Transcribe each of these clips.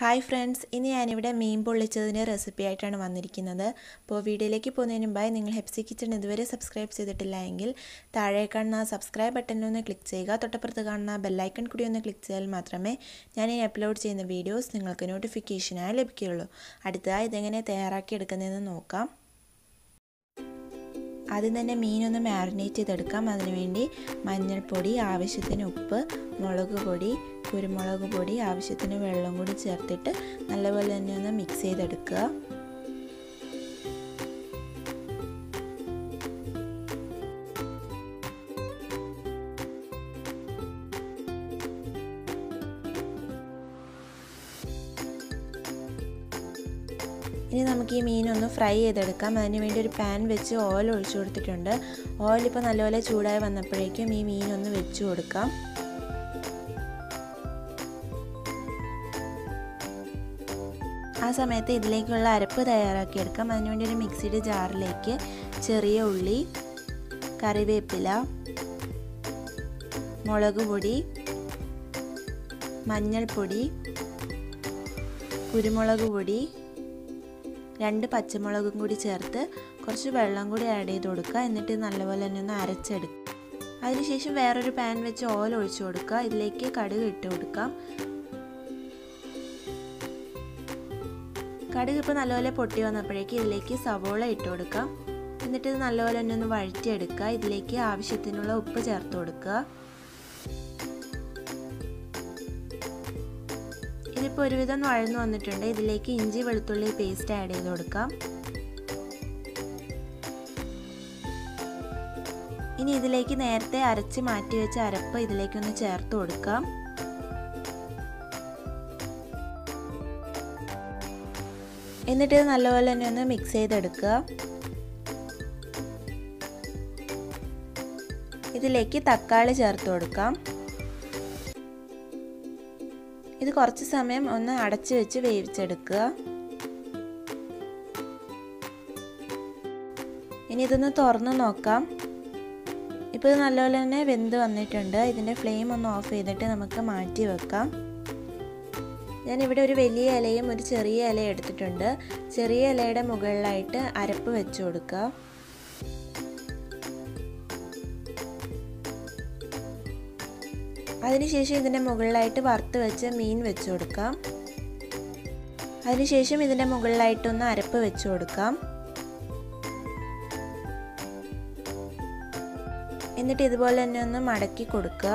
hi friends ഇനി ഞാനിവിടെ മീൻ പൊള്ളിച്ചതിൻ്റെ recipe ആയിട്ടാണ് വന്നിരിക്കുന്നത് അപ്പോൾ വീഡിയോയിലേക്ക് പോകുന്നതിന് മുമ്പായി നിങ്ങൾ ഹെപ്സി കിച്ചൺ ഇതുവരെ സബ്സ്ക്രൈബ് ചെയ്തിട്ടില്ല എങ്കിൽ താഴെ കാണുന്ന സബ്സ്ക്രൈബ് ബട്ടണിലൊന്ന് ക്ലിക്ക് ചെയ്യുക തൊട്ടപ്പുറത്ത് കാണുന്ന ബെല്ലൈക്കൺ കൂടി ഒന്ന് ക്ലിക്ക് ചെയ്താൽ മാത്രമേ ഞാൻ ഈ അപ്ലോഡ് ചെയ്യുന്ന വീഡിയോസ് നിങ്ങൾക്ക് നോട്ടിഫിക്കേഷനായി ലഭിക്കുകയുള്ളൂ അടുത്തതായി ഇതെങ്ങനെ തയ്യാറാക്കി എടുക്കുന്നതെന്ന് നോക്കാം ആദ്യം തന്നെ മീനൊന്ന് മാരിനേറ്റ് ചെയ്തെടുക്കാം അതിനുവേണ്ടി മഞ്ഞൾപ്പൊടി ആവശ്യത്തിന് ഉപ്പ് മുളക് പൊടി കുരുമുളക് പൊടി ആവശ്യത്തിന് വെള്ളം കൂടി ചേർത്തിട്ട് നല്ലപോലെ തന്നെ ഒന്ന് മിക്സ് ചെയ്തെടുക്കുക ഇനി നമുക്ക് ഈ മീനൊന്ന് ഫ്രൈ ചെയ്തെടുക്കാം അതിന് വേണ്ടി ഒരു പാൻ വെച്ച് ഓയിൽ ഒഴിച്ചു കൊടുത്തിട്ടുണ്ട് ഓയിൽ ഇപ്പോൾ നല്ലപോലെ ചൂടായി വന്നപ്പോഴേക്കും ഈ മീനൊന്ന് വെച്ച് കൊടുക്കാം ആ സമയത്ത് ഇതിലേക്കുള്ള അരപ്പ് തയ്യാറാക്കിയെടുക്കാം അതിനുവേണ്ടി ഒരു മിക്സിയുടെ ജാറിലേക്ക് ചെറിയ ഉള്ളി കറിവേപ്പില മുളക് പൊടി മഞ്ഞൾപ്പൊടി കുരുമുളക് പൊടി രണ്ട് പച്ചമുളകും കൂടി ചേർത്ത് കുറച്ച് വെള്ളം കൂടി ആഡ് ചെയ്ത് കൊടുക്കുക എന്നിട്ട് നല്ലപോലെ തന്നെ ഒന്ന് അരച്ചെടുക്കുക അതിനുശേഷം വേറൊരു പാൻ വെച്ച് ഓയിൽ ഒഴിച്ചു കൊടുക്കുക ഇതിലേക്ക് കടുക് ഇട്ട് കൊടുക്കാം കടുക് ഇപ്പോൾ നല്ലപോലെ പൊട്ടി വന്നപ്പോഴേക്ക് ഇതിലേക്ക് സവോള ഇട്ട് കൊടുക്കാം എന്നിട്ട് ഇത് നല്ലപോലെ തന്നെ ഒന്ന് വഴറ്റിയെടുക്കുക ഇതിലേക്ക് ആവശ്യത്തിനുള്ള ഉപ്പ് ചേർത്ത് കൊടുക്കുക ഇതിപ്പോൾ ഒരുവിധം വഴന്നു വന്നിട്ടുണ്ട് ഇതിലേക്ക് ഇഞ്ചി വെളുത്തുള്ളി പേസ്റ്റ് ആഡ് ചെയ്ത് കൊടുക്കാം ഇനി ഇതിലേക്ക് നേരത്തെ അരച്ച് മാറ്റി വെച്ച അരപ്പ് ഇതിലേക്കൊന്ന് ചേർത്ത് കൊടുക്കാം എന്നിട്ട് ഇത് നല്ലപോലെ തന്നെ ഒന്ന് മിക്സ് ചെയ്തെടുക്കുക ഇതിലേക്ക് തക്കാളി ചേർത്ത് കൊടുക്കാം ഇത് കുറച്ച് സമയം ഒന്ന് അടച്ചു വെച്ച് വേവിച്ചെടുക്കുക ഇനി ഇതൊന്ന് തുറന്ന് നോക്കാം ഇപ്പോൾ ഇത് നല്ലപോലെ തന്നെ വെന്ത് വന്നിട്ടുണ്ട് ഇതിൻ്റെ ഫ്ലെയിം ഒന്ന് ഓഫ് ചെയ്തിട്ട് നമുക്ക് മാറ്റി വെക്കാം ഞാനിവിടെ ഒരു വലിയ ഇലയും ഒരു ചെറിയ ഇലയും എടുത്തിട്ടുണ്ട് ചെറിയ ഇലയുടെ മുകളിലായിട്ട് അരപ്പ് വെച്ച് കൊടുക്കുക അതിനുശേഷം ഇതിൻ്റെ മുകളിലായിട്ട് വറുത്ത് വെച്ച് മീൻ വെച്ച് കൊടുക്കാം അതിനുശേഷം ഇതിൻ്റെ മുകളിലായിട്ടൊന്ന് അരപ്പ് വെച്ച് കൊടുക്കാം എന്നിട്ട് ഇതുപോലെ തന്നെ ഒന്ന് മടക്കി കൊടുക്കുക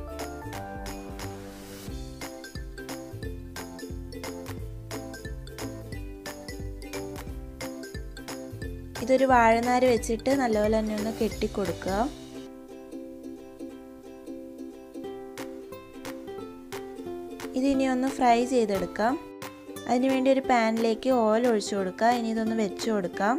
ഇതൊരു വാഴനാര് വെച്ചിട്ട് നല്ലപോലെ തന്നെ ഒന്ന് കെട്ടിക്കൊടുക്കുക ഇതിനി ഒന്ന് ഫ്രൈ ചെയ്തെടുക്കാം അതിനുവേണ്ടി ഒരു പാനിലേക്ക് ഓയിൽ ഒഴിച്ചു കൊടുക്കുക ഇനി ഇതൊന്ന് വെച്ച് കൊടുക്കാം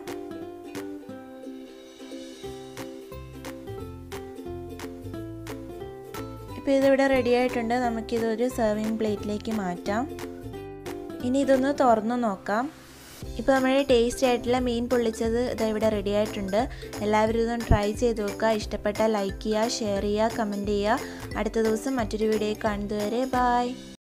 ഇപ്പോൾ ഇതിവിടെ റെഡി ആയിട്ടുണ്ട് നമുക്കിതൊരു സെർവിങ് പ്ലേറ്റിലേക്ക് മാറ്റാം ഇനി ഇതൊന്ന് തുറന്നു നോക്കാം ഇപ്പോൾ നമ്മുടെ ടേസ്റ്റി ആയിട്ടുള്ള മീൻ പൊള്ളിച്ചത് ഇത് ഇവിടെ റെഡി ആയിട്ടുണ്ട് എല്ലാവരും ഇതൊന്ന് ട്രൈ ചെയ്ത് നോക്കുക ഇഷ്ടപ്പെട്ടാൽ ലൈക്ക് ചെയ്യുക ഷെയർ ചെയ്യുക കമൻറ്റ് ചെയ്യുക അടുത്ത ദിവസം മറ്റൊരു വീഡിയോ കാണുന്നതുവരെ ബായ്